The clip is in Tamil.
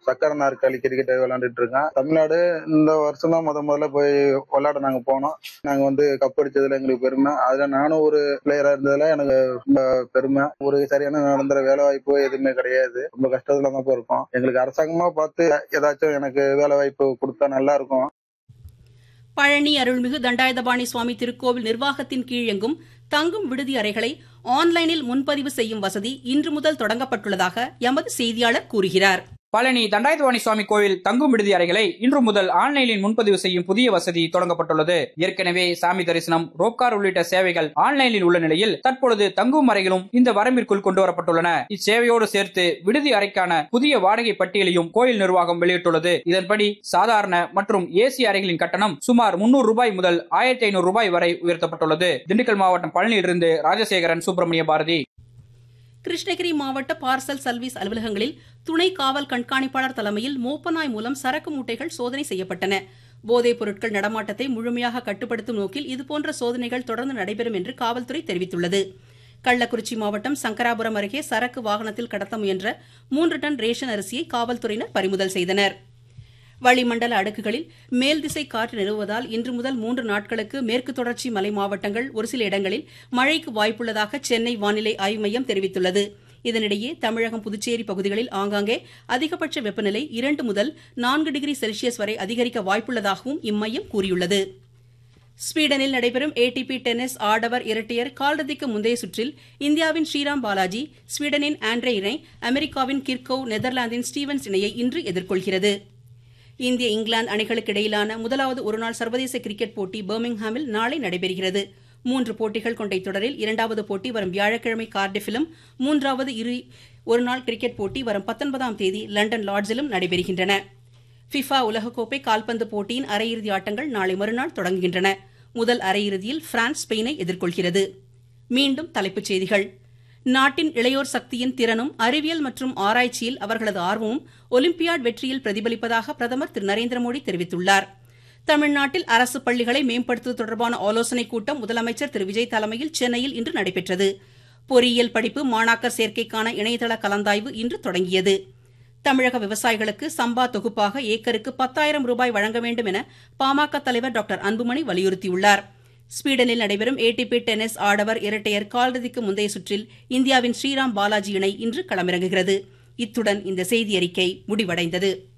சக்கர நாற்காலி கிரிக்கெட் விளையாண்டுட்டு இருக்கேன் தமிழ்நாடு இந்த வருஷம் தான் முத முதல்ல போய் விளையாட நாங்க போனோம் நாங்க வந்து கப் அடிச்சதுல எங்களுக்கு பெருமை அதுல நானும் ஒரு பிளேயரா இருந்ததுல எனக்கு ரொம்ப பெருமை ஒரு சரியான நிரந்தர வேலை வாய்ப்பு எதுவுமே கிடையாது ரொம்ப கஷ்டத்துல தான் இருக்கோம் எங்களுக்கு அரசாங்கமா பார்த்து ஏதாச்சும் எனக்கு வேலை வாய்ப்பு கொடுத்தா நல்லா இருக்கும் பழனி அருள்மிகு தண்டாயுதபாணி சுவாமி திருக்கோவில் நிர்வாகத்தின் கீழ் இயங்கும் தங்கும் விடுதி அறைகளை ஆன்லைனில் முன்பதிவு செய்யும் வசதி இன்று முதல் தொடங்கப்பட்டுள்ளதாக எமது செய்தியாளர் கூறுகிறார் பழனி தண்டாயுதவாணி சுவாமி கோவில் தங்கும் விடுதி அறைகளை இன்று முதல் ஆன்லைனில் முன்பதிவு செய்யும் புதிய வசதி தொடங்கப்பட்டுள்ளது ஏற்கனவே சாமி தரிசனம் ரோப்கார் உள்ளிட்ட சேவைகள் ஆன்லைனில் உள்ள நிலையில் தற்பொழுது தங்கும் அறைகளும் இந்த வரம்பிற்குள் கொண்டு வரப்பட்டுள்ளன இச்சேவையோடு சேர்த்து விடுதி அறைக்கான புதிய வாடகை பட்டியலையும் கோயில் நிர்வாகம் வெளியிட்டுள்ளது இதன்படி சாதாரண மற்றும் ஏசி அறைகளின் கட்டணம் சுமார் முன்னூறு ரூபாய் முதல் ஆயிரத்தி ஐநூறு ரூபாய் வரை உயர்த்தப்பட்டுள்ளது திண்டுக்கல் மாவட்டம் பழனியிலிருந்து ராஜசேகரன் சுப்பிரமணிய பாரதி கிருஷ்ணகிரி மாவட்ட பார்சல் சர்வீஸ் அலுவலகங்களில் துணை காவல் கண்காணிப்பாளர் தலைமையில் மோப்பநாய் மூலம் சரக்கு மூட்டைகள் சோதனை செய்யப்பட்டன போதைப் பொருட்கள் நடமாட்டத்தை முழுமையாக கட்டுப்படுத்தும் நோக்கில் இதுபோன்ற சோதனைகள் தொடர்ந்து நடைபெறும் என்று காவல்துறை தெரிவித்துள்ளது கள்ளக்குறிச்சி மாவட்டம் சங்கராபுரம் அருகே சரக்கு வாகனத்தில் கடத்த முயன்ற மூன்று டன் ரேஷன் அரிசியை காவல்துறையினர் பறிமுதல் செய்தனர் வளிமண்டல அடுக்குகளில் மேல் திசை காற்று நிலவுவதால் இன்று முதல் மூன்று நாட்களுக்கு மேற்கு தொடர்ச்சி மலை மாவட்டங்கள் ஒரு சில இடங்களில் மழைக்கு வாய்ப்புள்ளதாக சென்னை வானிலை ஆய்வு மையம் தெரிவித்துள்ளது இதனிடையே தமிழகம் புதுச்சேரி பகுதிகளில் ஆங்காங்கே அதிகபட்ச வெப்பநிலை இரண்டு முதல் நான்கு டிகிரி செல்சியஸ் வரை அதிகரிக்க வாய்ப்புள்ளதாகவும் இம்மையம் கூறியுள்ளது ஸ்வீடனில் நடைபெறும் ஏடிபி டென்னிஸ் ஆடவர் இரட்டையர் காலிறுதிக்கு முந்தைய சுற்றில் இந்தியாவின் ஸ்ரீராம் பாலாஜி ஸ்வீடனின் ஆண்ட்ரே இணை அமெரிக்காவின் கிர்கோவ் நெதர்லாந்தின் ஸ்டீவன்ஸ் இணையை இன்று எதிர்கொள்கிறது இந்திய இங்கிலாந்து அணிகளுக்கு இடையிலான முதலாவது ஒருநாள் சர்வதேச கிரிக்கெட் போட்டி பர்மிங்ஹாமில் நாளை நடைபெறுகிறது மூன்று போட்டிகள் கொண்ட இத்தொடரில் இரண்டாவது போட்டி வரும் வியாழக்கிழமை கார்டிஃபிலும் மூன்றாவது இரு ஒருநாள் கிரிக்கெட் போட்டி வரும் பத்தொன்பதாம் தேதி லண்டன் லார்ட்ஸிலும் நடைபெறுகின்றன ஃபிஃபா உலகக்கோப்பை கால்பந்து போட்டியின் அரையிறுதி ஆட்டங்கள் நாளை மறுநாள் தொடங்குகின்றன முதல் அரையிறுதியில் பிரான்ஸ் ஸ்பெயினை எதிர்கொள்கிறது மீண்டும் தலைப்புச் செய்திகள் நாட்டின் இளையோர் சக்தியின் திறனும் அறிவியல் மற்றும் ஆராய்ச்சியில் அவர்களது ஆர்வமும் ஒலிம்பியாட் வெற்றியில் பிரதிபலிப்பதாக பிரதமர் திரு நரேந்திர மோடி தெரிவித்துள்ளார் தமிழ்நாட்டில் அரசு பள்ளிகளை மேம்படுத்துவது தொடர்பான ஆலோசனைக் கூட்டம் முதலமைச்சர் திரு விஜய் தலைமையில் சென்னையில் இன்று நடைபெற்றது பொறியியல் படிப்பு மாணாக்கர் சேர்க்கைக்கான இணையதள கலந்தாய்வு இன்று தொடங்கியது தமிழக விவசாயிகளுக்கு சம்பா தொகுப்பாக ஏக்கருக்கு பத்தாயிரம் ரூபாய் வழங்க வேண்டும் என பாமக தலைவர் டாக்டர் அன்புமணி வலியுறுத்தியுள்ளார் ஸ்வீடனில் நடைபெறும் ஏடிபி டென்னிஸ் ஆடவர் இரட்டையர் காலிறுதிக்கு முந்தைய சுற்றில் இந்தியாவின் ஸ்ரீராம் பாலாஜி இணை இன்று களமிறங்குகிறது இத்துடன் இந்த செய்தியறிக்கை முடிவடைந்தது